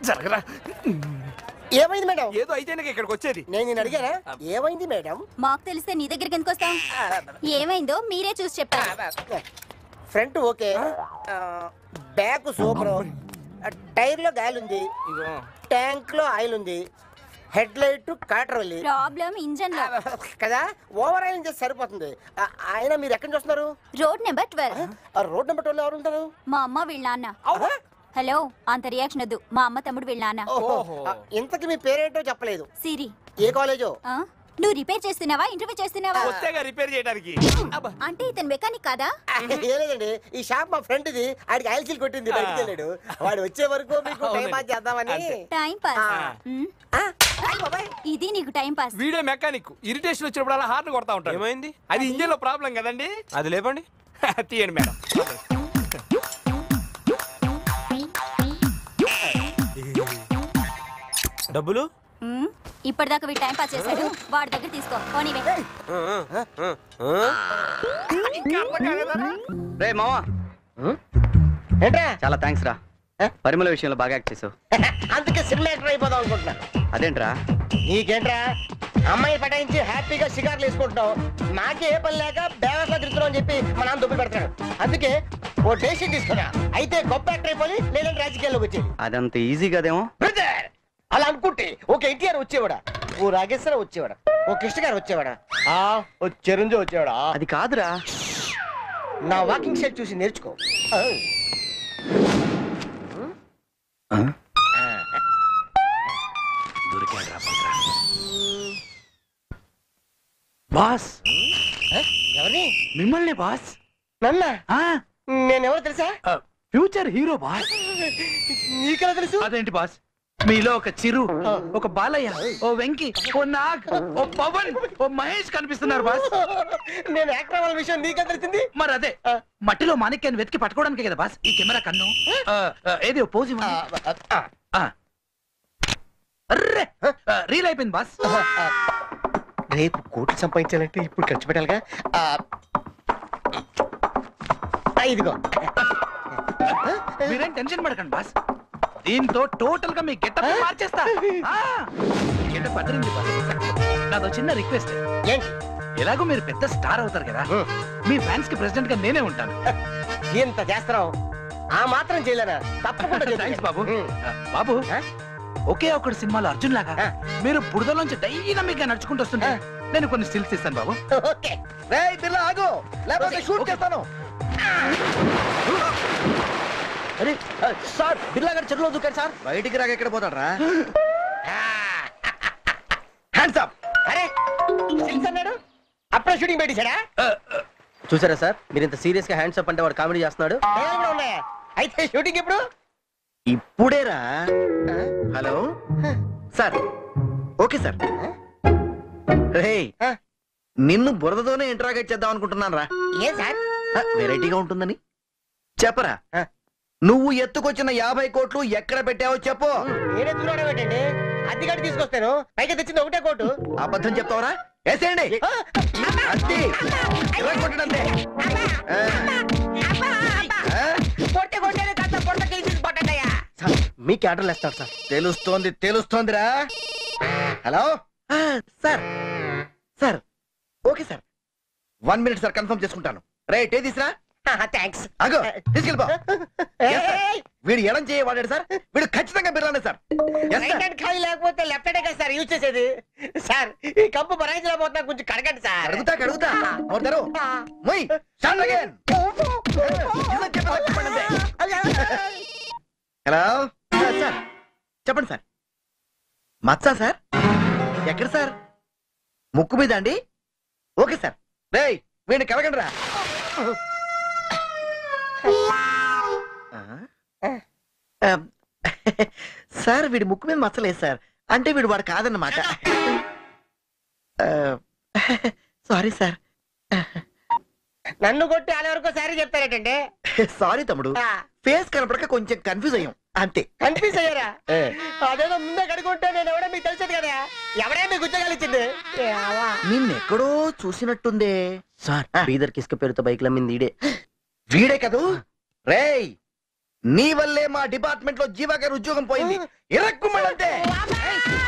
జరగరా ఏమైంది మేడం ఏదో అయితేనే ఇక్కడికి వచ్చేది నేను నేను అడిగానా ఏమైంది మేడం మాకు తెలిస్తే నీ దగ్గరికి ఎందుకు వస్తాం ఏమైందో మీరే చూసి చెప్పారు front okay back super tyre లో గాలి ఉంది ఇగో ట్యాంక్ లో ఆయిల్ ఉంది హెడ్ లైట్ కాటరవల్లి ప్రాబ్లం ఇంజన్ లో కదా ఓవర్ ఆయిల్ చేసి సరిపోతుంది ఆ, ఆయన మీరు ఎక్కడి నుంచి వస్తున్నారు రోడ్ నెంబర్ ట్వెల్వ్ ఆ రోడ్ నెంబర్ ట్వెల్వ్ ఎవరు ఉంటారు మా అమ్మ వీళ్ళ నాన్న హలో అంత రియాక్షన్ వద్దు మా అమ్మ తమ్ముడు వీళ్ళ నాన్న ఓహో ఆ, ఇంతకి మీ పేరేంటో చెప్పలేదు సిరి ఏ కాలేజో ఆ? నువ్వు రిపేర్ చేస్తున్నావా ఇంటర్వ్యూ చేస్తున్నావా వస్తేగా రిపేర్ చేయడానికి అబ్బా అంటే ఇతను మెకానిక్ కాదా ఏ లేదండి ఈ షాప్ మా ఫ్రెండ్ ఇది ఆడికి ఆయిల్ సీల్ కొట్టింది బయటికి వెళ్ళాడు వాడు వచ్చే వరకు మీకు టైం పాస్ చేద్దామని అంతే. టైం పాస్ ఆ. ఉమ్, ఆ, అయ్ బాబాయ్. ఇది నీకు టైం పాస్ వీడే మెకానిక్ ఇరిటేషన్ వచ్చినప్పుడు అలా హార్న్ కొడతా ఉంటాడు ఏమైంది అది ఇంజన్ లో ప్రాబ్లం కదండి అది లేపండి తీయండి మేడం డబ్బులు ఉమ్, ఇప్పటిదాకా వీడు టైం పాస్ చేశాడు వాడి దగ్గర తీసుకో పోనీవే ఆ, ఆ, ఆ, ఆ. రే మావా ఏంట్రా చాలా థ్యాంక్స్ రా పరిమళ విషయంలో బాగా యాక్ట్ చేసావు అందుకే సిమ్యులేటర్ అయిపోదాం అనుకుంటున్నా అదేంట్రా నీకేంట్రా అమ్మాయి పటాయించి హ్యాపీగా షికార్లు వేసుకుంటున్నావు నాకే ఏ పని లేక బేవస్లా తిరుగుతున్నావు అని చెప్పి మా నాన్న దుబ్బి పెడతాడు అందుకే ఓ డెసిషన్ తీసుకున్నా అయితే గొప్ప యాక్టర్ అయిపోయి లేదంటే రాజకీయాల్లోకి వచ్చేది అదంత ఈజీ కదేమో బ్రదర్ అలా అనుకుంటే ఒక ఎన్టీఆర్ వచ్చేవాడా ఓ రాగేశ్వర వచ్చేవాడా ఓ కృష్ణ గారు వచ్చేవాడా ఆ ఓ చిరంజీవి వచ్చేవాడా అది కాదురా నా వాకింగ్ స్టైల్ చూసి నేర్చుకో ఆ. ఆ? బాస్ ఆ? ఎవరిని మిమ్మల్ని బాస్ నన్న ఆ, నేనెవరో తెలుసా ఆ, ఫ్యూచర్ హీరో బాస్ నీకెలా తెలుసు అదేంటి బాస్ మీలో ఒక చిరు ఒక బాలయ్య ఓ వెంకి ఓ నాగ్ ఓ పవన్ ఓ మహేష్ కనిపిస్తున్నారు బాస్ నేను యాక్టర్ వాళ్ళ విషయం నీకెలా తెలిసింది మరి అదే మట్టిలో మాణిక్యాన్ని వెతికి పట్టుకోవడానికి కదా బాస్ ఈ కెమెరా కన్ను ఆ, ఆ, ఏది ఓ పోజ్ ఆ, ఇవ్వండి. ఆ, ఆ. అర్రే ఆ, రీల్ అయిపోయింది బాస్ ఆ, రేపు కోట్లు సంపాదించాలంటే ఇప్పుడు ఖర్చు పెట్టాలిగా ఆ, ఆ, ఇదిగో మీరేం టెన్షన్ పడకండి బాస్ దీంతో టోటల్ గా మీ గెటప్ మార్చేస్తా గెటప్ అదిరింది బాస్ నాదో చిన్న రిక్వెస్ట్ ఏంటి ఎలాగో మీరు పెద్ద స్టార్ అవుతారు కదా హ్మ్. మీ ఫ్యాన్స్ కి ప్రెసిడెంట్ గా నేనే ఉంటాను ఇంత చేస్తున్నావు ఆ మాత్రం చేయలేనా తప్పకుండా చేద్దాం. థ్యాంక్స్ బాబు ఉమ్. ఆ, బాబు ఆ? ఒకే ఒకటి సినిమాలో అర్జున్ లాగా ఆ. మీరు బుడదలోంచి డైనమిక్ గా నడుచుకుంటూ వస్తుంటే ఆ. నేను కొన్ని స్టిల్స్ ఇస్తాను బాబు ఓకే రేయ్ బిర్లా ఆగు లేకపోతే షూట్ ఓకే. చేస్తాను అరే ఆ, సార్ బిర్లా గారు చెరువులో దూకాడు సార్ బయటికి రాక ఎక్కడ పోతాడు రా హ్యాండ్స్ అప్ అరే సిక్స్ అన్నాడు అప్పుడే షూటింగ్ పెట్టేశాడా చూసారా సార్ మీరు ఇంత సీరియస్ గా హ్యాండ్స్ అప్ అంటే వాడు కామెడీ చేస్తున్నాడు డైలాగ్ కూడా ఉన్నాయా అయితే షూటింగ్ ఎప్పుడు ఇప్పుడేరా హలో సార్ ఓకే సార్ రేయ్ ఆ? నిన్ను బురదతోనే ఇంటరాగేట్ చేద్దాం అనుకుంటున్నాను రా ఏం సార్ వెరైటీగా ఉంటుందని చెప్పరా ఆ. నువ్వు ఎత్తుకొచ్చిన యాభై కోట్లు ఎక్కడ పెట్టావో చెప్పు నేనే దూరం పెట్టండి అద్దె గడి తీసుకొస్తాను పైకి తెచ్చింది ఒకటే కోటు అబద్ధం చెప్తావరా వేసేయండి ఆ, అద్దీ ఇరవై కొట్టడంతే ఆ. ఆ? కొట్టే కొట్టేది కాస్త పొట్ట కేజీస్ పట్టండియా మీ క్యాటర్లు వేస్తారు సార్ తెలుస్తోంది తెలుస్తోందిరా హలో ఆ, sir sir okay sir one minute sir confirm చేసుకుంటాను రైట్ ఏ తీసురా థ్యాంక్స్ అగో తీసుకెళ్ళిపో Yes, sir. వీడు ఎడం చేయ వాడాడు సార్ వీడు ఖచ్చితంగా బిర్లానే sir Yes, sir. Right hand ఖాళీ లేకపోతే లెఫ్ట్ హ్యాండ్ కదా సార్ యూజ్ చేసేది సార్ ఈ కంపు బరాయించలేకపోతున్నా కొంచెం కడగండి సార్ కడుగుతా కడుగుతా అవుతారు మొయ్ స్టార్ట్ అగైన్ హలో సార్ చెప్పండి సార్ మచ్చా సార్ ఎక్కడ సార్ ముక్కు మీద అండి ఓకే సార్ రేయ్ వీడిని కలగండి రా ఆ, సార్ వీడి ముక్కు మీద మచ్చలేదు సార్ అంటే వీడు వాడు కాదన్నమాట సారీ సార్ నన్ను కొట్టి వాళ్ళ వరకు సారీ చెప్తారేటండి సారీ తమ్ముడు ఫేస్ కనపడక కొంచెం కన్ఫ్యూజ్ అయ్యాం అంతే కన్ఫ్యూజ్ అయ్యారా అదేదో ముందే కడుకుంటే నేను ఎవడో మీకు తెలిసేది కదా ఎవడే మీకు ఉద్యోగాలు ఇచ్చింది ఏవా. నిన్నెక్కడో చూసినట్టుందే సార్ బీదర్ కిస్క పేరుతో బైక్ లమ్మింది ఈడే వీడే కదూ రేయ్ నీ వల్లే మా డిపార్ట్మెంట్ లో జీవా గారి ఉద్యోగం పోయింది ఇరక్కుమంటే